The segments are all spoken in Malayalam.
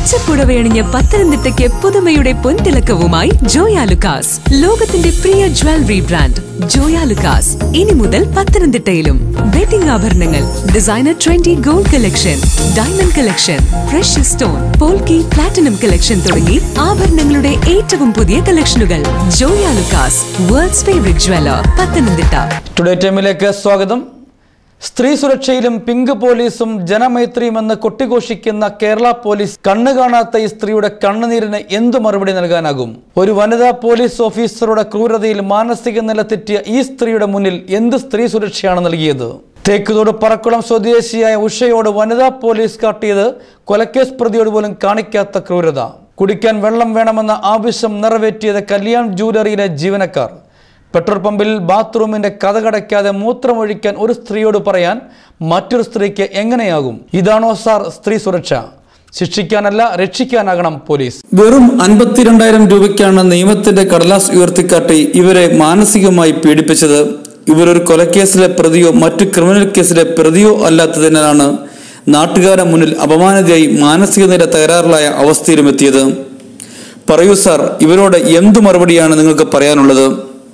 പച്ചപ്പുടവയണിഞ്ഞ പത്തനംതിട്ടയ്ക്ക് പുതുമയുടെ പൊൻതിളക്കവുമായി ജോയാലുക്കാസ് ലോകത്തിന്റെ പ്രിയ ജ്വല്ലറി ബ്രാൻഡ് ജോയാലുക്കാസ് ഇനി മുതൽ പത്തനംതിട്ടയിലും വെഡിംഗ് ആഭരണങ്ങൾ designer trendy gold collection diamond collection fresh stone polki platinum collection തുടങ്ങി ആഭരണങ്ങളുടെ ഏറ്റവും പുതിയ കളക്ഷനുകൾ Joyalukkas world's favourite jeweller Pathanamthitta today ടൈമിലേക്ക് സ്വാഗതം സ്ത്രീ സുരക്ഷയിലും പിങ്ക് പോലീസും ജനമൈത്രിയുമെന്ന് കൊട്ടിഘോഷിക്കുന്ന കേരള പോലീസ് കണ്ണു കാണാത്ത ഈ സ്ത്രീയുടെ കണ്ണുനീരിന് എന്തു മറുപടി നൽകാനാകും ഒരു വനിതാ പോലീസ് ഓഫീസറുടെ ക്രൂരതയിൽ മാനസിക നില തെറ്റിയ ഈ സ്ത്രീയുടെ മുന്നിൽ എന്ത് സ്ത്രീ സുരക്ഷയാണ് നൽകിയത് തേക്കുതോട് പറക്കുളം സ്വദേശിയായ ഉഷയോട് വനിതാ പോലീസ് കാട്ടിയത് കൊലക്കേസ് പ്രതിയോട് പോലും കാണിക്കാത്ത ക്രൂരത കുടിക്കാൻ വെള്ളം വേണമെന്ന ആവശ്യം നിറവേറ്റിയത് കല്യാൺ ജൂവലറിയിലെ ജീവനക്കാർ പെട്രോൾ പമ്പിൽ ബാത്റൂമിന്റെ കഥകടയ്ക്കാതെ മൂത്രമൊഴിക്കാൻ ഒരു സ്ത്രീയോട് പറയാൻ മറ്റൊരു സ്ത്രീക്ക് എങ്ങനെയാകും ഇതാണോ സാർ സ്ത്രീ സുരക്ഷ ശിക്ഷിക്കാനല്ല രക്ഷിക്കാനാകണം പോലീസ് വെറും അൻപത്തിരണ്ടായിരം രൂപയ്ക്കാണ് നിയമത്തിന്റെ കടലാസ് ഉയർത്തിക്കാട്ടി ഇവരെ മാനസികമായി പീഡിപ്പിച്ചത് ഇവരൊരു കൊലക്കേസിലെ പ്രതിയോ മറ്റു ക്രിമിനൽ കേസിലെ പ്രതിയോ അല്ലാത്തതിനാലാണ് നാട്ടുകാരുടെ മുന്നിൽ അപമാനിതയായി മാനസിക നില തകരാറിലായ അവസ്ഥയിലുമെത്തിയത് പറയൂ സാർ ഇവരോട് എന്തു മറുപടിയാണ് നിങ്ങൾക്ക് പറയാനുള്ളത്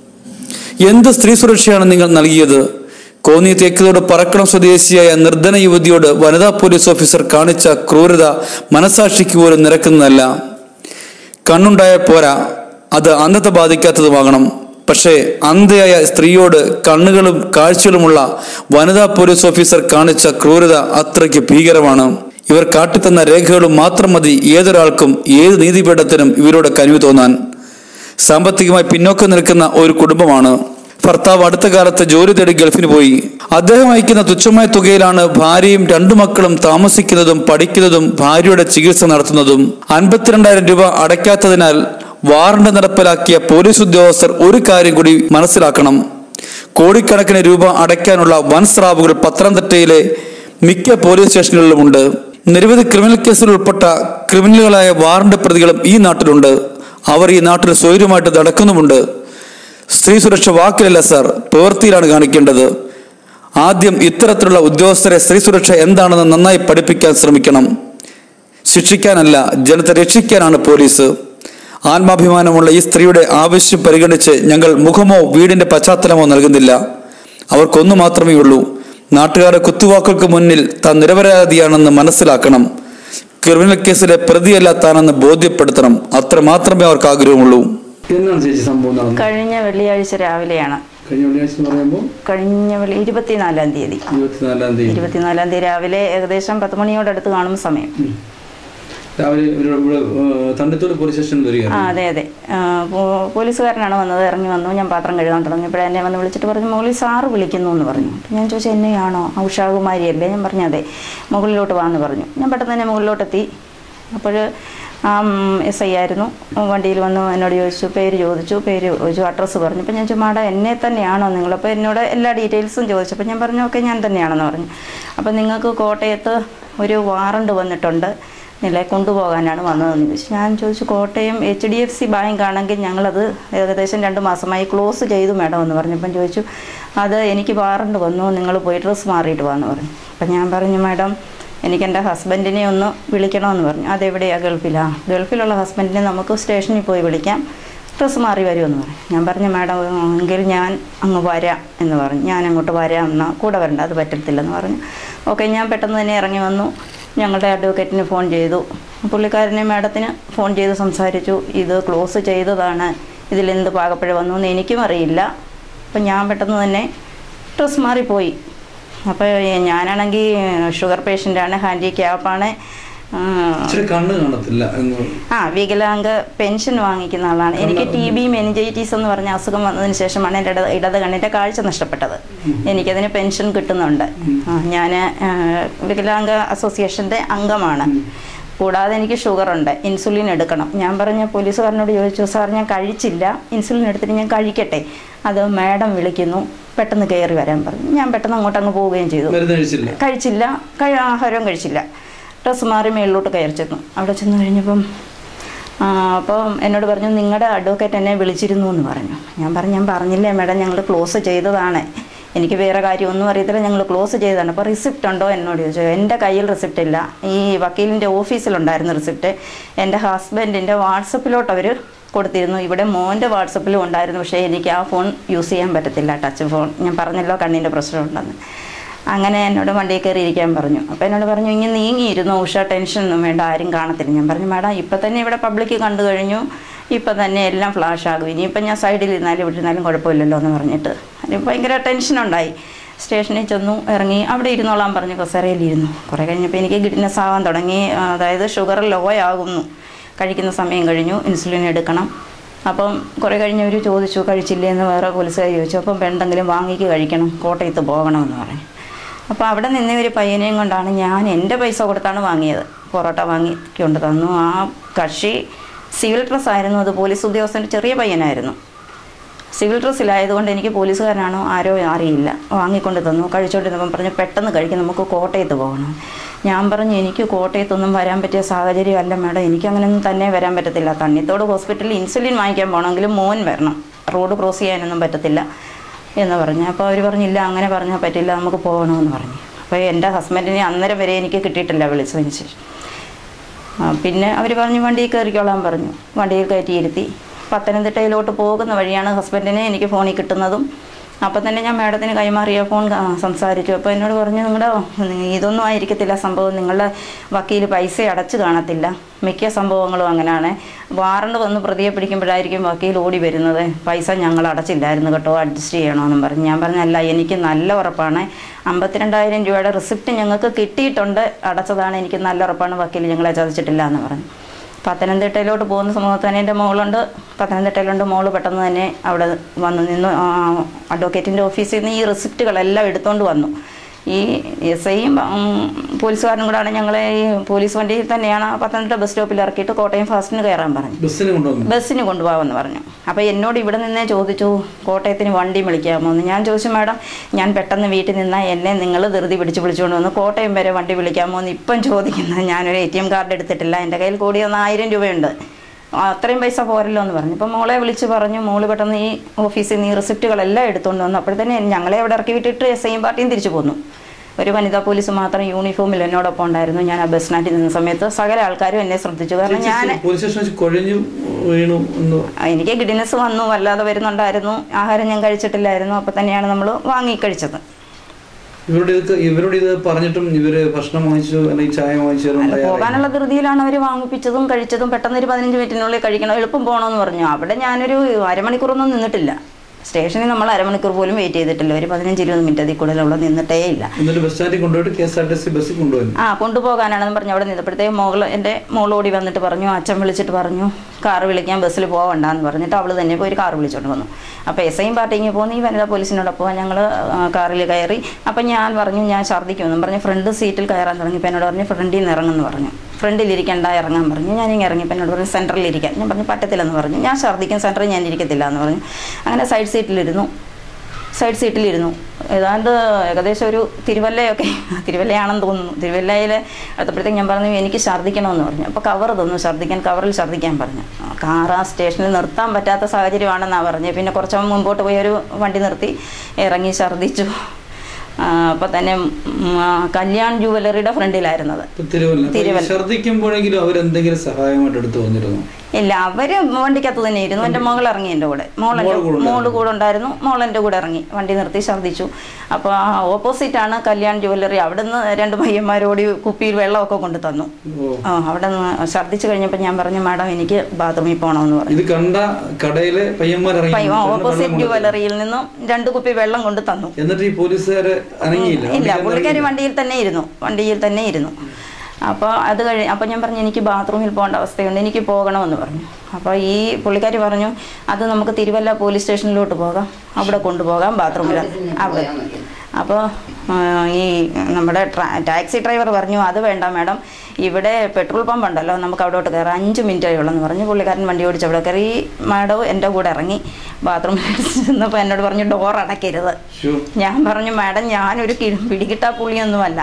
എന്ത് സ്ത്രീ സുരക്ഷയാണ് നിങ്ങൾ നൽകിയത് കോന്നി തേക്കിലോട് പറക്കണം സ്വദേശിയായ നിർധന യുവതിയോട് വനിതാ പോലീസ് ഓഫീസർ കാണിച്ച ക്രൂരത മനസാക്ഷിക്ക് പോലും നിരക്കുന്നതല്ല കണ്ണുണ്ടായ പോരാ അത് അന്ധത ബാധിക്കാത്തതുമാകണം പക്ഷേ അന്ധയായ സ്ത്രീയോട് കണ്ണുകളും കാഴ്ചകളുമുള്ള വനിതാ പോലീസ് ഓഫീസർ കാണിച്ച ക്രൂരത അത്രയ്ക്ക് ഭീകരമാണ് ഇവർ കാട്ടിത്തന്ന രേഖകളും മാത്രം മതി ഏതൊരാൾക്കും ഏത് നീതിപീഠത്തിനും ഇവരോട് കനിവ് തോന്നാൻ സാമ്പത്തികമായി പിന്നോക്കം നിൽക്കുന്ന ഒരു കുടുംബമാണ് ഭർത്താവ് അടുത്ത കാലത്ത് ജോലി തേടി ഗൾഫിന് പോയി അദ്ദേഹം അയക്കുന്ന തുച്ഛമായ തുകയിലാണ് ഭാര്യയും രണ്ടു മക്കളും താമസിക്കുന്നതും പഠിക്കുന്നതും ഭാര്യയുടെ ചികിത്സ നടത്തുന്നതും അൻപത്തിരണ്ടായിരം രൂപ അടയ്ക്കാത്തതിനാൽ വാറണ്ട് നടപ്പിലാക്കിയ പോലീസ് ഉദ്യോഗസ്ഥർ ഒരു കാര്യം കൂടി മനസ്സിലാക്കണം കോടിക്കണക്കിന് രൂപ അടയ്ക്കാനുള്ള വൻ സ്രാവുകൾ പത്തനംതിട്ടയിലെ മിക്ക പോലീസ് സ്റ്റേഷനുകളിലുമുണ്ട് നിരവധി ക്രിമിനൽ കേസിൽ ഉൾപ്പെട്ട ക്രിമിനലുകളായ വാറണ്ട് പ്രതികളും ഈ നാട്ടിലുണ്ട് അവർ ഈ നാട്ടിൽ സ്വൈര്യമായിട്ട് നടക്കുന്നുമുണ്ട് സ്ത്രീ സുരക്ഷ വാക്കിലല്ല സാർ പ്രവൃത്തിയിലാണ് കാണിക്കേണ്ടത് ആദ്യം ഇത്തരത്തിലുള്ള ഉദ്യോഗസ്ഥരെ സ്ത്രീ സുരക്ഷ എന്താണെന്ന് നന്നായി പഠിപ്പിക്കാൻ ശ്രമിക്കണം ശിക്ഷിക്കാനല്ല ജനത്തെ രക്ഷിക്കാനാണ് പോലീസ് ആത്മാഭിമാനമുള്ള ഈ സ്ത്രീയുടെ ആവശ്യം പരിഗണിച്ച് ഞങ്ങൾ മുഖമോ വീടിന്റെ പശ്ചാത്തലമോ നൽകുന്നില്ല അവർക്കൊന്നു മാത്രമേ ഉള്ളൂ നാട്ടുകാരുടെ കുത്തുവാക്കുകൾക്ക് മുന്നിൽ താൻ നിരപരാധിയാണെന്ന് മനസ്സിലാക്കണം ക്രിമിനൽ കേസിലെ പ്രതിയല്ല താനെന്ന് ബോധ്യപ്പെടുത്തണം അത്ര മാത്രമേ അവർക്ക് ആഗ്രഹമുള്ളൂ എന്നാണ് ചേച്ചി സംഭവം നടന്നത് കഴിഞ്ഞ വെള്ളിയാഴ്ച രാവിലെയാണ് കഴിഞ്ഞ വെള്ളിയാഴ്ച എന്ന് പറയുമ്പോൾ കഴിഞ്ഞ വെള്ളി ഇരുപത്തിനാലാം തീയതി ഇരുപത്തിനാലാം തീയതി ഇരുപത്തിനാലാം തീയതി രാവിലെ ഏകദേശം പത്ത് മണിയോടടുത്ത് കാണും സമയം രാവിലെ ഇവിടെ ഇവിടെ തണ്ടത്തോട് പോലീസ് സ്റ്റേഷനിൽ ആ വരികയാണ് അതെ അതെ ആ, പോ- പോലീസുകാരനാണ് വന്നത് ഇറങ്ങി വന്നു ഞാൻ പാത്രം കഴുകാൻ തുടങ്ങിയപ്പോഴേ എന്നെ വന്ന് വിളിച്ചിട്ട് പറഞ്ഞു മുകളിൽ സാറ് വിളിക്കുന്നു എന്ന് പറഞ്ഞു അപ്പോൾ ഞാൻ ചോദിച്ചു എന്നെയാണോ ഉഷാകുമാരിയല്ലേ ഞാൻ പറഞ്ഞു അതെ മുകളിലോട്ട് വാന്ന് പറഞ്ഞു ഞാൻ പെട്ടെന്ന് തന്നെ മുകളിലോട്ടെത്തി അപ്പോൾ ആ എസ് ഐ ആയിരുന്നു വണ്ടിയിൽ വന്ന് എന്നോട് ചോദിച്ചു പേര് ചോദിച്ചു പേര് ചോദിച്ചു അഡ്രസ്സ് പറഞ്ഞു അപ്പോൾ ഞാൻ ചോദിച്ചു മാഡം എന്നെ തന്നെയാണോ നിങ്ങൾ അപ്പോൾ എന്നോട് എല്ലാ ഡീറ്റെയിൽസും ചോദിച്ചു അപ്പോൾ ഞാൻ പറഞ്ഞു ഓക്കെ ഞാൻ തന്നെയാണെന്ന് പറഞ്ഞു അപ്പോൾ നിങ്ങൾക്ക് കോട്ടയത്ത് ഒരു വാറണ്ട് വന്നിട്ടുണ്ട് നിലയെ കൊണ്ടുപോകാനാണ് വന്നതെന്ന് ചോദിച്ചു ഞാൻ ചോദിച്ചു Kottayam H D F C bank ആണെങ്കിൽ ഞങ്ങളത് ഏകദേശം രണ്ട് മാസമായി ക്ലോസ് ചെയ്തു മാഡം എന്ന് പറഞ്ഞപ്പം ചോദിച്ചു അത് എനിക്ക് വാറണ്ട് വന്നു നിങ്ങൾ പോയി ഡ്രസ്സ് മാറിയിട്ട് വാന്ന് പറഞ്ഞു അപ്പം ഞാൻ പറഞ്ഞു മാഡം എനിക്ക് എൻ്റെ ഹസ്ബൻഡിനെ ഒന്ന് വിളിക്കണമെന്ന് പറഞ്ഞു അതെവിടെയാണ് ഗൾഫിലാണ് ഗൾഫിലുള്ള ഹസ്ബൻഡിനെ നമുക്ക് സ്റ്റേഷനിൽ പോയി വിളിക്കാം ഡ്രസ്സ് മാറി വരുമെന്ന് പറഞ്ഞു ഞാൻ പറഞ്ഞു മാഡം എങ്കിൽ ഞാൻ അങ്ങ് വരാം എന്ന് പറഞ്ഞു ഞാൻ അങ്ങോട്ട് വരാം എന്നാൽ കൂടെ വരണ്ട അത് പറ്റത്തില്ലെന്ന് പറഞ്ഞു ഓക്കെ ഞാൻ പെട്ടെന്ന് തന്നെ ഇറങ്ങി വന്നു ഞങ്ങളുടെ അഡ്വക്കേറ്റിന് ഫോൺ ചെയ്തു പുള്ളിക്കാരനെ മാഡത്തിന് ഫോൺ ചെയ്ത് സംസാരിച്ചു ഇത് ക്ലോസ് ചെയ്തതാണ് ഇതിലെന്ത് പാകപ്പിഴ വന്നു എന്ന് എനിക്കും അറിയില്ല അപ്പം ഞാൻ പെട്ടെന്ന് തന്നെ ഡ്രസ്സ് മാറിപ്പോയി അപ്പോൾ ഞാനാണെങ്കിൽ ഷുഗർ പേഷ്യൻ്റാണ് ഹാൻഡിക്യാപ്പാണ് ഇച്ചിരി കണ്ണ് കാണത്തില്ല എന്ന് ആ വികലാംഗ പെൻഷൻ വാങ്ങിക്കുന്ന ആളാണ് എനിക്ക് ടി ബി മെനിഞ്ചൈറ്റീസ് എന്ന് പറഞ്ഞ അസുഖം വന്നതിന് ശേഷമാണ് എൻ്റെ ഇടത് ഇടത് കണ്ണിൻ്റെ കാഴ്ച നഷ്ടപ്പെട്ടത് എനിക്കതിന് പെൻഷൻ കിട്ടുന്നുണ്ട് ഞാൻ വികലാംഗ അസോസിയേഷൻ്റെ അംഗമാണ് കൂടാതെ എനിക്ക് ഷുഗറുണ്ട് ഇൻസുലിൻ എടുക്കണം ഞാൻ പറഞ്ഞ പോലീസുകാരനോട് ചോദിച്ചു സാർ ഞാൻ കഴിച്ചില്ല ഇൻസുലിൻ എടുത്തിട്ട് ഞാൻ കഴിക്കട്ടെ അത് മാഡം വിളിക്കുന്നു പെട്ടെന്ന് കയറി വരാൻ പറഞ്ഞു ഞാൻ പെട്ടെന്ന് അങ്ങോട്ട് അങ്ങ് പോവുകയും ചെയ്തു മരുന്ന് കഴിച്ചില്ല കഴിച്ചില്ല കഴി ആഹാരവും കഴിച്ചില്ല ഡ്രസ്സ് മാറി മേളിലോട്ട് കയറി ചെന്നു അവിടെ ചെന്ന് കഴിഞ്ഞപ്പം ആ, അപ്പോൾ എന്നോട് പറഞ്ഞു നിങ്ങളുടെ അഡ്വക്കേറ്റ് എന്നെ വിളിച്ചിരുന്നു എന്ന് പറഞ്ഞു ഞാൻ പറഞ്ഞു ഞാൻ പറഞ്ഞില്ലേ മാഡം ഞങ്ങൾ ക്ലോസ് ചെയ്തതാണ് എനിക്ക് വേറെ കാര്യമൊന്നും അറിയത്തില്ല ഞങ്ങൾ ക്ലോസ് ചെയ്തതാണ് അപ്പോൾ റിസിപ്റ്റ് ഉണ്ടോ എന്നോട് ചോദിച്ചു എൻ്റെ കയ്യിൽ റിസിപ്റ്റ് ഇല്ല ഈ വക്കീലിൻ്റെ ഓഫീസിലുണ്ടായിരുന്നു റിസിപ്റ്റ് എൻ്റെ ഹസ്ബൻഡിൻ്റെ വാട്സപ്പിലോട്ട് അവർ കൊടുത്തിരുന്നു ഇവിടെ മോൻ്റെ വാട്സപ്പിലും ഉണ്ടായിരുന്നു പക്ഷേ എനിക്ക് ആ ഫോൺ യൂസ് ചെയ്യാൻ പറ്റത്തില്ല ടച്ച് ഫോൺ ഞാൻ പറഞ്ഞല്ലോ കണ്ണിൻ്റെ പ്രശ്നമുണ്ടെന്ന് അങ്ങനെ എന്നോട് വണ്ടിയിൽ കയറി ഇരിക്കാൻ പറഞ്ഞു അപ്പോൾ എന്നോട് പറഞ്ഞു ഇങ്ങനെ നീങ്ങിയിരുന്നു ഉഷ ടെൻഷനൊന്നും വേണ്ട ആരും കാണത്തില്ല ഞാൻ പറഞ്ഞു മാഡം ഇപ്പം തന്നെ ഇവിടെ പബ്ലിക് കണ്ടു കഴിഞ്ഞു ഇപ്പം തന്നെ എല്ലാം ഫ്ലാഷ് ആകും ഇനിയിപ്പം ഞാൻ സൈഡിൽ ഇരുന്നാലും വിട്ടിരുന്നാലും കുഴപ്പമില്ലല്ലോ എന്ന് പറഞ്ഞിട്ട് അതിന് ഭയങ്കര ടെൻഷനുണ്ടായി സ്റ്റേഷനിൽ ചെന്നു ഇറങ്ങി അവിടെ ഇരുന്നോളാൻ പറഞ്ഞു കസേരയിലിരുന്നു കുറേ കഴിഞ്ഞപ്പോൾ എനിക്ക് ഗിഡ്നസ് ആവാൻ തുടങ്ങി അതായത് ഷുഗർ ലോ ആകുന്നു കഴിക്കുന്ന സമയം കഴിഞ്ഞു ഇൻസുലിൻ എടുക്കണം അപ്പം കുറേ കഴിഞ്ഞവർ ചോദിച്ചു കഴിച്ചില്ലേ എന്ന് വേറെ പോലീസുകാർ ചോദിച്ചു അപ്പം എന്തെങ്കിലും വാങ്ങിക്ക് കഴിക്കണം കോട്ടയത്ത് പോകണമെന്ന് പറഞ്ഞു അപ്പോൾ അവിടെ നിന്ന് ഒരു പയ്യനെയും കൊണ്ടാണ് ഞാൻ എൻ്റെ പൈസ കൊടുത്താണ് വാങ്ങിയത് പൊറോട്ട വാങ്ങി കൊണ്ട് തന്നു ആ കക്ഷി സിവിൽ ഡ്രസ് ആയിരുന്നു അത് പോലീസ് ഉദ്യോഗസ്ഥൻ്റെ ചെറിയ പയ്യനായിരുന്നു സിവിൽ ഡ്രസ്സിലായതുകൊണ്ട് എനിക്ക് പോലീസുകാരനാണോ ആരോ അറിയില്ല വാങ്ങിക്കൊണ്ട് തന്നു കഴിച്ചുകൊണ്ടിരുന്നപ്പം പറഞ്ഞു പെട്ടെന്ന് കഴിക്കും നമുക്ക് കോട്ടയത്ത് പോകണം ഞാൻ പറഞ്ഞു എനിക്ക് കോട്ടയത്തൊന്നും വരാൻ പറ്റിയ സാഹചര്യമല്ല മേഡം എനിക്കങ്ങനെയൊന്നും തന്നെ വരാൻ പറ്റത്തില്ല തണ്ണിത്തോട് ഹോസ്പിറ്റലിൽ ഇൻസുലിൻ വാങ്ങിക്കാൻ പോകണമെങ്കിൽ മോൻ വരണം റോഡ് ക്രോസ് ചെയ്യാനൊന്നും പറ്റത്തില്ല എന്ന് പറഞ്ഞു അപ്പോൾ അവർ പറഞ്ഞില്ല അങ്ങനെ പറഞ്ഞാൽ പറ്റില്ല നമുക്ക് പോകണമെന്ന് പറഞ്ഞു അപ്പോൾ എൻ്റെ ഹസ്ബൻഡിനെ അന്നേരം വരെ എനിക്ക് കിട്ടിയിട്ടില്ല വിളിച്ചതിന് ശേഷം ആ, പിന്നെ അവർ പറഞ്ഞു വണ്ടിയിൽ കയറിക്കോളാൻ പറഞ്ഞു വണ്ടിയിൽ കയറ്റി ഇരുത്തി പത്തനംതിട്ടയിലോട്ട് പോകുന്ന വഴിയാണ് ഹസ്ബൻഡിനെ എനിക്ക് ഫോണിൽ കിട്ടുന്നതും അപ്പം തന്നെ ഞാൻ മാഡത്തിന് കൈമാറിയ ഫോൺ ആ, സംസാരിച്ചു അപ്പോൾ എന്നോട് പറഞ്ഞു നിങ്ങളുടെ ഇതൊന്നും ആയിരിക്കത്തില്ല സംഭവം നിങ്ങളുടെ വക്കീൽ പൈസ അടച്ചു കാണത്തില്ല മിക്ക സംഭവങ്ങളും അങ്ങനെയാണ് വാറണ്ട് വന്ന് പ്രതിയെ പിടിക്കുമ്പോഴായിരിക്കും വക്കീൽ ഓടി വരുന്നത് പൈസ ഞങ്ങൾ അടച്ചില്ലായിരുന്നു കേട്ടോ അഡ്ജസ്റ്റ് ചെയ്യണമെന്നും പറഞ്ഞു ഞാൻ പറഞ്ഞല്ല എനിക്ക് നല്ല ഉറപ്പാണ് അമ്പത്തിരണ്ടായിരം രൂപയുടെ റിസിപ്റ്റ് ഞങ്ങൾക്ക് കിട്ടിയിട്ടുണ്ട് അടച്ചതാണ് എനിക്ക് നല്ല ഉറപ്പാണ് വക്കീൽ ഞങ്ങളെ ചതിച്ചിട്ടില്ല എന്ന് പറഞ്ഞു പത്തനംതിട്ടയിലോട്ട് പോകുന്ന സമയത്ത് തന്നെ എൻ്റെ മോളുണ്ട് പത്തനംതിട്ടയിലുണ്ട് മോള് പെട്ടെന്ന് തന്നെ അവിടെ വന്നു നിന്ന് അഡ്വക്കേറ്റിൻ്റെ ഓഫീസിൽ നിന്ന് ഈ റിസിപ്റ്റുകളെല്ലാം എടുത്തുകൊണ്ട് വന്നു ഈ എസ് ഐയും പോലീസുകാരനും കൂടാണ് ഞങ്ങളെ ഈ പോലീസ് വണ്ടിയിൽ തന്നെയാണ് പത്തനംതിട്ട ബസ് സ്റ്റോപ്പിൽ ഇറക്കിയിട്ട് കോട്ടയം ഫാസ്റ്റിന് കയറാൻ പറഞ്ഞു ബസ്സിന് കൊണ്ടുവന്നു ബസ്സിന് കൊണ്ടുപോകാമെന്ന് പറഞ്ഞു അപ്പോൾ എന്നോട് ഇവിടെ നിന്നേ ചോദിച്ചു കോട്ടയത്തിന് വണ്ടി വിളിക്കാമോ എന്ന് ഞാൻ ചോദിച്ചു മാഡം ഞാൻ പെട്ടെന്ന് വീട്ടിൽ നിന്നാൽ എന്നെ നിങ്ങൾ ധൃതി പിടിച്ച് വിളിച്ചുകൊണ്ട് വന്ന് കോട്ടയം വരെ വണ്ടി വിളിക്കാമോ എന്ന് ഇപ്പം ചോദിക്കുന്നത് ഞാനൊരു എ ടി എം കാർഡ് എടുത്തിട്ടില്ല എൻ്റെ കയ്യിൽ കൂടി ഒന്ന് ആയിരം രൂപയുണ്ട് ആ, അത്രയും പൈസ പോരല്ലോ എന്ന് പറഞ്ഞു ഇപ്പം മോളെ വിളിച്ച് പറഞ്ഞു മോള് പെട്ടെന്ന് ഈ ഓഫീസിൽ നിന്ന് ഈ റിസിപ്റ്റുകളെല്ലാം എടുത്തുകൊണ്ട് വന്നു അപ്പോഴത്തന്നെ ഞങ്ങളെ അവിടെ ഇറക്കി വിട്ടിട്ട് എസ് ഐയും പാർട്ടിയും തിരിച്ചു പോന്നു ഒരു വനിതാ പോലീസ് മാത്രം യൂണിഫോമിൽ എന്നോടൊപ്പം ഉണ്ടായിരുന്നു ഞാൻ ആ ബസ് സ്റ്റാൻഡിൽ നിന്ന സമയത്ത് സകല ആൾക്കാരും എന്നെ ശ്രദ്ധിച്ചു കാരണം ഞാൻ പോലീസ് സ്റ്റേഷൻ വെച്ച് കുഴഞ്ഞു വീണു എന്ന് എനിക്ക് ഗിഡിനസ് വന്നു വല്ലാതെ വരുന്നുണ്ടായിരുന്നു ആഹാരം ഞാൻ കഴിച്ചിട്ടില്ലായിരുന്നു അപ്പോൾ തന്നെയാണ് നമ്മൾ വാങ്ങി കഴിച്ചത് ഇവരോട് ഇത് ഇവരോട് ഇത് പറഞ്ഞിട്ടും ഇവര് ഭക്ഷണം വാങ്ങിച്ചു അല്ലെങ്കിൽ ചായ വാങ്ങിച്ചു തരാൻ അല്ല തയ്യാറായി. പോകാനുള്ള ധൃതിയിലാണ് അവർ വാങ്ങിപ്പിച്ചതും കഴിച്ചതും പെട്ടെന്ന് ഒരു പതിനഞ്ച് മിനിറ്റിനുള്ളിൽ കഴിക്കണം എളുപ്പം പോകണമെന്ന് പറഞ്ഞു അവിടെ ഞാനൊരു അരമണിക്കൂറൊന്നും നിന്നിട്ടില്ല സ്റ്റേഷനിൽ നമ്മൾ അരമണിക്കൂർ പോലും വെയിറ്റ് ചെയ്തിട്ടില്ല ഒരു പതിനഞ്ച് ഇരുപത് മിനിറ്റ് അതിൽ കൂടുതൽ അവിടെ നിന്നിട്ടേ ഇല്ല എന്നിട്ട് ബസ് സ്റ്റാൻഡിൽ കൊണ്ടുപോയിട്ട് K S R T C ബസ്സിൽ കൊണ്ടുവന്നു ആ കൊണ്ടുപോകാനാണെന്ന് പറഞ്ഞു അവിടെ നിന്നപ്പോഴത്തേക്ക് മോള് എൻ്റെ മോളോടി വന്നിട്ട് പറഞ്ഞു അച്ഛൻ വിളിച്ചിട്ട് പറഞ്ഞു കാർ വിളിക്കാൻ ബസ്സിൽ പോകണ്ടെന്ന് പറഞ്ഞിട്ട് അവൾ തന്നെ പോയി ഒരു കാർ വിളിച്ചോണ്ട് വന്നു അപ്പോൾ എസ് ഐയും പാർട്ടിങ്ങി പോകുന്നു ഈ വനിതാ പോലീസിനോടൊപ്പം ഞങ്ങൾ കാറിൽ കയറി അപ്പം ഞാൻ പറഞ്ഞു ഞാൻ ഛർദ്ദിക്കുമെന്നും പറഞ്ഞു ഫ്രണ്ട് സീറ്റിൽ കയറാൻ തുടങ്ങിയപ്പോൾ എന്നോട് പറഞ്ഞു ഫ്രണ്ടിൽ നിന്ന് ഇറങ്ങുമെന്ന് പറഞ്ഞു ഫ്രണ്ടിൽ ഇരിക്കണ്ട ഇറങ്ങാൻ പറഞ്ഞു ഞാൻ ഇങ്ങനെ ഇറങ്ങിയപ്പോൾ എന്നോട് പറഞ്ഞു സെൻറ്ററിൽ ഇരിക്കാൻ ഞാൻ പറഞ്ഞു പറ്റത്തില്ലെന്ന് പറഞ്ഞു ഞാൻ ഛർദ്ദിക്കും സെൻറ്ററിൽ ഞാൻ ഇരിക്കത്തില്ല എന്ന് പറഞ്ഞു അങ്ങനെ സൈഡ് സീറ്റിലിരുന്നു സൈഡ് സീറ്റിലിരുന്നു ഏതാണ്ട് ഏകദേശം ഒരു തിരുവല്ലയൊക്കെ തിരുവല്ലയാണെന്ന് തോന്നുന്നു തിരുവല്ലയിൽ അടുത്തപ്പോഴത്തേക്ക് ഞാൻ പറഞ്ഞു എനിക്ക് ഛർദ്ദിക്കണമെന്ന് പറഞ്ഞു അപ്പോൾ കവർ തന്നു ഛർദ്ദിക്കാൻ കവറിൽ ഛർദ്ദിക്കാൻ പറഞ്ഞു കാർ ആ സ്റ്റേഷനിൽ നിർത്താൻ പറ്റാത്ത സാഹചര്യമാണെന്നാണ് പറഞ്ഞത് പിന്നെ കുറച്ച് മുമ്പോട്ട് പോയി ഒരു വണ്ടി നിർത്തി ഇറങ്ങി ഛർദ്ദിച്ചു അപ്പോൾ തന്നെ ഉം, ആ, കല്യാൺ ജുവലറിയുടെ ഫ്രണ്ടിലായിരുന്നത് ഇപ്പൊ തിരുവല്ല അപ്പൊ ഈ തിരുവല്ല. ഛർദ്ദിക്കുമ്പോഴെങ്കിലും അവരെന്തെങ്കിലും സഹായമായിട്ട് എടുത്തു വന്നിരുന്നു ഇല്ല അവര് വണ്ടിക്കകത്ത് തന്നെ ഇരുന്നു എൻ്റെ മകൾ ഇറങ്ങി എൻ്റെ കൂടെ മോളെൻ്റെ മോള് കൂടെ മോള് കൂടെ ഉണ്ടായിരുന്നു മോൾ എൻ്റെ കൂടെ ഇറങ്ങി വണ്ടി നിർത്തി ഛർദ്ദിച്ചു അപ്പോൾ ആ ഓപ്പോസിറ്റാണ് കല്യാൺ ജുവല്ലറി അവിടെ നിന്ന് രണ്ട് പയ്യന്മാരോടി കുപ്പിയിൽ വെള്ളമൊക്കെ കൊണ്ട് തന്നു ഓ ആ അവിടെ നിന്ന് ഛർദ്ദിച്ച് കഴിഞ്ഞപ്പോൾ ഞാൻ പറഞ്ഞു മാഡം എനിക്ക് ബാത്റൂമിൽ പോകണമെന്ന് പറഞ്ഞു ഇത് കണ്ട കടയിലെ പയ്യന്മാർ ഇറങ്ങി പയ്യ വന്നിട്ടാണ് വെള്ളം ഓപ്പോസിറ്റ് കൊണ്ടുവന്നത്. ജുവലറിയിൽ നിന്നും രണ്ട് കുപ്പി വെള്ളം കൊണ്ട് തന്നു എന്നിട്ട് ഈ പോലീസുകാര് അനങ്ങിയില്ല ഇല്ല വണ്ടിക്കകത്ത് പുള്ളിക്കാരി ഇറങ്ങിയില്ല. വണ്ടിയിൽ തന്നെ ഇരുന്നു വണ്ടിയിൽ തന്നെ ഇരുന്നു അപ്പോൾ അത് കഴി അപ്പോൾ ഞാൻ പറഞ്ഞു എനിക്ക് ബാത്റൂമിൽ പോകേണ്ട അവസ്ഥയുണ്ട് എനിക്ക് പോകണമെന്ന് പറഞ്ഞു അപ്പോൾ ഈ പുള്ളിക്കാരി പറഞ്ഞു അത് നമുക്ക് തിരുവല്ല പോലീസ് സ്റ്റേഷനിലോട്ട് പോകാം അവിടെ കൊണ്ടുപോകാം ബാത്റൂമിൽ അവിടെ അപ്പോൾ ഈ നമ്മുടെ ട്രാ- ടാക്സി ഡ്രൈവർ പറഞ്ഞു അത് വേണ്ട മാഡം ഇവിടെ പെട്രോൾ പമ്പ് ഉണ്ടല്ലോ നമുക്ക് അവിടോട്ട് കയറാം അഞ്ച് മിനിറ്റേ ഉള്ളെന്ന് പറഞ്ഞു പുള്ളിക്കാരൻ വണ്ടി ഓടിച്ച് അവിടെ കയറി മാഡവും എൻ്റെ കൂടെ ഇറങ്ങി ബാത്റൂമിൽ ചെന്നപ്പോൾ എന്നോട് പറഞ്ഞു ഡോർ അടയ്ക്കരുത് ശ്ശോ. ഞാൻ പറഞ്ഞു മാഡം ഞാനൊരു കി- പിടികിട്ടാ പുള്ളിയൊന്നുമല്ല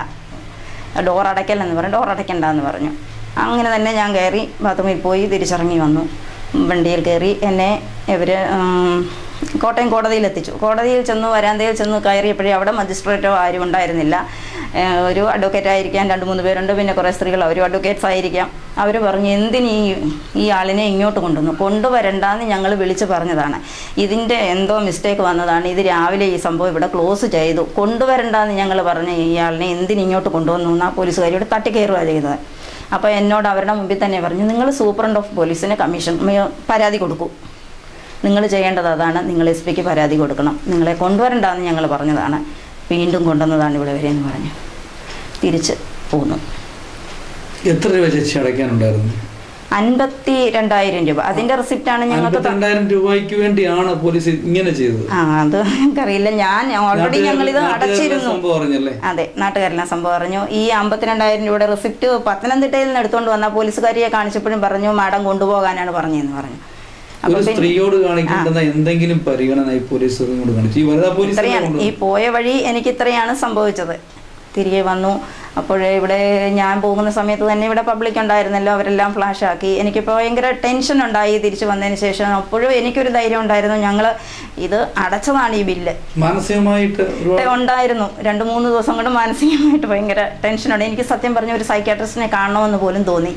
ഡോർ അടയ്ക്കല്ലെന്ന് പറഞ്ഞു ഡോർ അടയ്ക്കണ്ടെന്ന് പറഞ്ഞു അങ്ങനെ തന്നെ ഞാൻ കയറി ബാത്റൂമിൽ പോയി തിരിച്ചിറങ്ങി വന്നു വണ്ടിയിൽ കയറി എന്നെ ഇവർ കോട്ടയം കോടതിയിൽ എത്തിച്ചു കോടതിയിൽ ചെന്ന് വരാന്തയിൽ ചെന്ന് കയറിയപ്പോഴേ അവിടെ മജിസ്ട്രേറ്റോ ആരും ഉണ്ടായിരുന്നില്ല ഏഹ് ഒരു അഡ്വക്കേറ്റ് ആയിരിക്കാം രണ്ട് മൂന്ന് പേരുണ്ട് പിന്നെ കുറേ സ്ത്രീകൾ അവരും അഡ്വക്കേറ്റ്സ് ആയിരിക്കാം അവർ പറഞ്ഞു എന്തിന് ഈ ഈ ആളിനെ ഇങ്ങോട്ട് കൊണ്ടുവന്നു കൊണ്ടുവരണ്ടാന്ന് ഞങ്ങൾ വിളിച്ച് പറഞ്ഞതാണ് ഇതിൻ്റെ എന്തോ മിസ്റ്റേക്ക് വന്നതാണ് ഇത് രാവിലെ ഈ സംഭവം ഇവിടെ ക്ലോസ് ചെയ്തു കൊണ്ടുവരണ്ടാന്ന് ഞങ്ങൾ പറഞ്ഞ ഈ ആളിനെ എന്തിന് ഇങ്ങോട്ട് കൊണ്ടുവന്നു എന്നാ പോലീസുകാരിയോട് തട്ടിക്കയറുക ചെയ്തത് അപ്പോൾ എന്നോട് അവരുടെ മുമ്പിൽ തന്നെ പറഞ്ഞു നിങ്ങൾ സൂപ്രണ്ട് ഓഫ് പോലീസിന് കമ്മീഷൻ മ- പരാതി കൊടുക്കൂ നിങ്ങൾ ചെയ്യേണ്ടത് അതാണ് നിങ്ങൾ എസ് പിക്ക് പരാതി കൊടുക്കണം നിങ്ങളെ കൊണ്ടുവരണ്ടെന്ന് ഞങ്ങൾ പറഞ്ഞതാണ് വീണ്ടും കൊണ്ടുവന്നതാണ് ഇവിടെ വരെ എന്ന് പറഞ്ഞു തിരിച്ച് പോന്നു എത്ര രൂപ ചേച്ചി അടയ്ക്കാനുണ്ടായിരുന്നു അൻപത്തി രണ്ടായിരം രൂപ അതിന്റെ റെസിപ്റ്റാണ് ഞങ്ങൾക്ക് ത- അൻപത്തിരണ്ടായിരം രൂപയ്ക്ക് വേണ്ടിയാണ് പോലീസ് ഇങ്ങനെ ചെയ്തത് ആ അത് എനിക്കറിയില്ല ഞാൻ ഓൾറെഡി ഞങ്ങളിത് നാട്ടുകാരെല്ലാം അടച്ചിരുന്നു സംഭവം അറിഞ്ഞല്ലേ അതെ നാട്ടുകാരെല്ലാം സംഭവം അറിഞ്ഞു ഈ അമ്പത്തിരണ്ടായിരം രൂപയുടെ റെസിപ്റ്റ് പത്തനംതിട്ടയിൽ നിന്ന് എടുത്തുകൊണ്ട് വന്ന പോലീസുകാരിയെ കാണിച്ചപ്പോഴും പറഞ്ഞു മാഡം കൊണ്ടുപോകാനാണ് പറഞ്ഞതെന്ന് പറഞ്ഞു അപ്പൊ ഒരു പിന്നെ- സ്ത്രീയോട് കാണിക്കേണ്ടുന്ന എന്തെങ്കിലും പരിഗണന ഈ പോലീസ് ഇങ്ങോട്ട് കാണിച്ചു ഈ വനിതാ പോലീസ് ഇത്രയാണ് ഈ പോയ വഴി എനിക്ക് ഇത്രയാണ് സംഭവിച്ചത് തിരികെ വന്നു അപ്പോഴേ ഇവിടെ ഞാൻ പോകുന്ന സമയത്ത് തന്നെ ഇവിടെ പബ്ലിക് ഉണ്ടായിരുന്നല്ലോ അവരെല്ലാം ഫ്ലാഷ് ആക്കി എനിക്കിപ്പോൾ ഭയങ്കര ടെൻഷൻ ഉണ്ടായി തിരിച്ചു വന്നതിന് ശേഷം അപ്പോഴും എനിക്കൊരു ധൈര്യം ഉണ്ടായിരുന്നു ഞങ്ങൾ ഇത് അടച്ചതാണ് ഈ ബില്ല് മാനസികമായിട്ട് ഒരുപാട് ഉണ്ടായിരുന്നു രണ്ട് മൂന്ന് ദിവസം കൊണ്ട് മാനസികമായിട്ട് ഭയങ്കര ടെൻഷനുണ്ട് എനിക്ക് സത്യം പറഞ്ഞ ഒരു സൈക്കാട്രിസ്റ്റിനെ കാണണമെന്ന് പോലും തോന്നി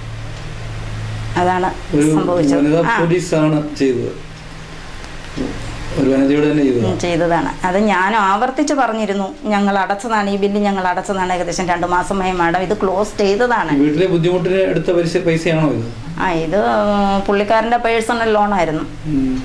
അതാണ് ഒരു സംഭവിച്ചത് വനിതാ ആ പോലീസാണ് ചെയ്തത് ഒരു വനിതയോട് തന്നെ ചെയ്തത് ഉം, ചെയ്തതാണ് അത് ഞാൻ ആവർത്തിച്ച് പറഞ്ഞിരുന്നു ഞങ്ങൾ അടച്ചതാണ് ഈ ബില്ല് ഞങ്ങൾ അടച്ചതാണ് ഏകദേശം രണ്ട് മാസമായി മാഡം ഇത് ക്ലോസ് ചെയ്തതാണ് വീട്ടിലെ ബുദ്ധിമുട്ടിന് എടുത്ത പൈസ പൈസയാണോ ഇത് ആ ഇത് പുള്ളിക്കാരൻ്റെ പേഴ്സണൽ ലോണായിരുന്നു ഉം.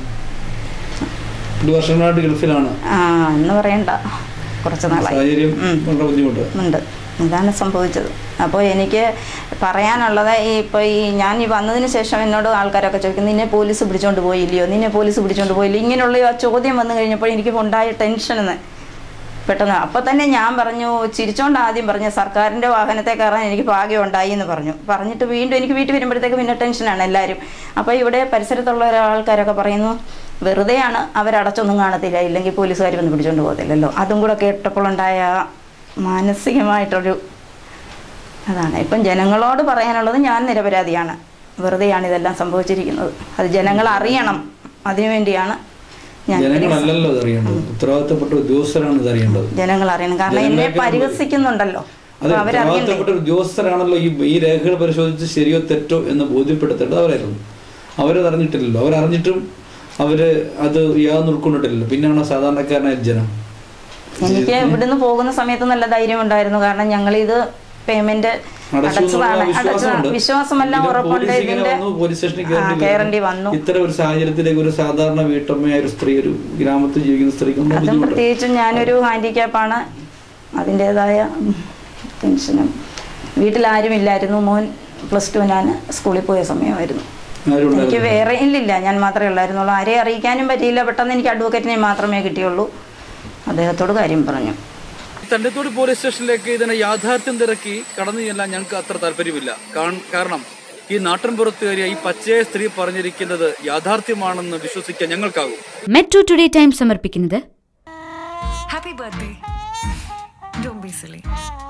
ഒരു വർഷങ്ങളായിട്ട് ഗൾഫിലാണ് ആ എന്ന് പറയണ്ട കുറച്ച് നാളായി സാഹചര്യം ഉം. വളരെ ബുദ്ധിമുട്ട് ഉണ്ട് ഇതാണ് സംഭവിച്ചത് അപ്പോൾ എനിക്ക് പറയാനുള്ളത് ഈ ഇപ്പോൾ ഈ ഞാൻ ഈ വന്നതിന് ശേഷം എന്നോട് ആൾക്കാരൊക്കെ ചോദിക്കും നിന്നെ പോലീസ് പിടിച്ചോണ്ട് പോയില്ലയോ നിന്നെ പോലീസ് പിടിച്ചോണ്ട് പോയില്ലയോ ഇങ്ങനെയുള്ള ആ ചോദ്യം വന്നു കഴിഞ്ഞപ്പോൾ എനിക്ക് ഉണ്ടായ ടെൻഷനെന്ന് പെട്ടെന്ന് അപ്പോൾ തന്നെ ഞാൻ പറഞ്ഞു ചിരിച്ചോണ്ട് ആദ്യം പറഞ്ഞു സർക്കാരിൻ്റെ വാഹനത്തെ കയറാൻ എനിക്ക് ഭാഗ്യം ഉണ്ടായി എന്ന് പറഞ്ഞു പറഞ്ഞിട്ട് വീണ്ടും എനിക്ക് വീട്ടിൽ വരുമ്പോഴത്തേക്ക് പിന്നെ ടെൻഷനാണ് എല്ലാവരും അപ്പോൾ ഇവിടെ പരിസരത്തുള്ള ആൾക്കാരൊക്കെ പറയുന്നു വെറുതെയാണ് അവരടച്ചൊന്നും കാണത്തില്ല ഇല്ലെങ്കിൽ പോലീസുകാർ വന്ന് പിടിച്ചോണ്ട് പോകത്തില്ലല്ലോ അതും കൂടെ കേട്ടപ്പോഴുണ്ടായ മാനസികമായിട്ടൊരു അതാണ് ഇപ്പം ജനങ്ങളോട് പറയാനുള്ളത് ഞാൻ നിരപരാധിയാണ് വെറുതെയാണ് ഇതെല്ലാം സംഭവിച്ചിരിക്കുന്നത് അത് ജനങ്ങൾ അറിയണം അതിനുവേണ്ടിയാണ് ഞാൻ ഇത്രയും ജനങ്ങളല്ലല്ലോ ഇതറിയേണ്ടത് ഉത്തരവാദിത്തപ്പെട്ട ഉദ്യോഗസ്ഥരാണ് ഇതറിയേണ്ടത് ജനങ്ങൾ അറിയണം കാരണം എന്നെ ജനങ്ങളെയൊക്കെ പരിഹസിക്കുന്നുണ്ടല്ലോ അത് അപ്പൊ അവരറിയണ്ടേ ഉത്തരവാദിത്തപ്പെട്ട ഉദ്യോഗസ്ഥരാണല്ലോ ഈ ഈ രേഖകൾ പരിശോധിച്ച് ശരിയോ തെറ്റോ എന്ന് ബോധ്യപ്പെടുത്തേണ്ടത് അവരായിരുന്നു അവരത് അറിഞ്ഞിട്ടില്ലല്ലോ അവരറിഞ്ഞിട്ടും അവര് അത് യാതൊന്നും ഉൾക്കൊണ്ടിട്ടില്ലല്ലോ പിന്നെയാണ് സാധാരണക്കാരനായ ജനം എനിക്ക് ഇവിടുന്ന് പോകുന്ന സമയത്ത് നല്ല ധൈര്യം ഉണ്ടായിരുന്നു കാരണം ഞങ്ങൾ ഇത് പേയ്മെന്റ് അടച്ചു എന്നുള്ള അടച്ചതാണ് അടച്ചതാണ് വിശ്വാസമുണ്ട്. വിശ്വാസമെല്ലാം ഇതിലെ ഉറപ്പുണ്ട് പോലീസ് ഇങ്ങനെ ഇതിന്റെ വന്നു, പോലീസ് സ്റ്റേഷനിൽ ആ, കയറേണ്ടി കയറേണ്ടി വരുന്നു. വന്നു ഇത്തരം ഒരു സാഹചര്യത്തിലേക്ക് ഒരു സാധാരണ വീട്ടമ്മയായ ഒരു സ്ത്രീ ഒരു ഗ്രാമത്തിൽ ജീവിക്കുന്ന സ്ത്രീക്ക് ഒന്നും അതും ബുദ്ധിമുട്ട് പ്രത്യേകിച്ചും ഞാനൊരു ഹാൻഡിക്യാപ്പാണ് അതിൻ്റെതായ ടെൻഷനും വീട്ടിലാരും ഇല്ലായിരുന്നു മോൻ പ്ലസ് ടു ഞാൻ സ്കൂളിൽ പോയ സമയമായിരുന്നു ആരും എനിക്ക് ഉണ്ടായിരുന്നില്ല. വേറെ ഇല്ലില്ല ഞാൻ മാത്രമേ ഉള്ളായിരുന്നുള്ളൂ ആരെയും അറിയിക്കാനും പറ്റിയില്ല പെട്ടെന്ന് എനിക്ക് അഡ്വക്കേറ്റിനെ മാത്രമേ കിട്ടിയുള്ളൂ അദ്ദേഹത്തോട് കാര്യം പറഞ്ഞു തണ്ടത്തോട് പോലീസ് സ്റ്റേഷനിലേക്ക് ഇതിനെ യാഥാർത്ഥ്യം തിരക്കി കടന്നു ചെല്ലാൻ ഞങ്ങൾക്ക് അത്ര താല്പര്യമില്ല കാൺ- കാരണം ഈ നാട്ടിൻപുറത്തുകാരിയ ഈ പച്ചയായ സ്ത്രീ പറഞ്ഞിരിക്കുന്നത് യാഥാർത്ഥ്യമാണെന്ന് വിശ്വസിക്കാൻ ഞങ്ങൾക്കാകും മെട്രോ ടുഡേ ടൈം സമർപ്പിക്കുന്നത് Happy birthday. Don't be silly.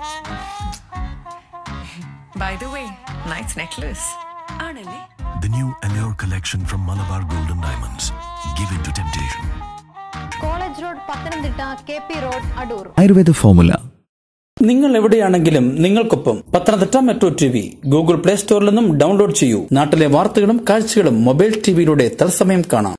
By the way, nice necklace. ആണല്ലേ The new Allure collection from Malabar Golden Diamonds. Give in to temptation. College road Pathanamthitta K P road Adoor Ayurveda formula. നിങ്ങൾ എവിടെയാണെങ്കിലും നിങ്ങൾക്കൊപ്പം Pathanamthitta metro T V Google play സ്റ്റോറിൽ നിന്നും ഡൗൺലോഡ് ചെയ്യൂ നാട്ടിലെ വാർത്തകളും കാഴ്ചകളും മൊബൈൽ ടിവിയിലൂടെ തത്സമയം കാണാം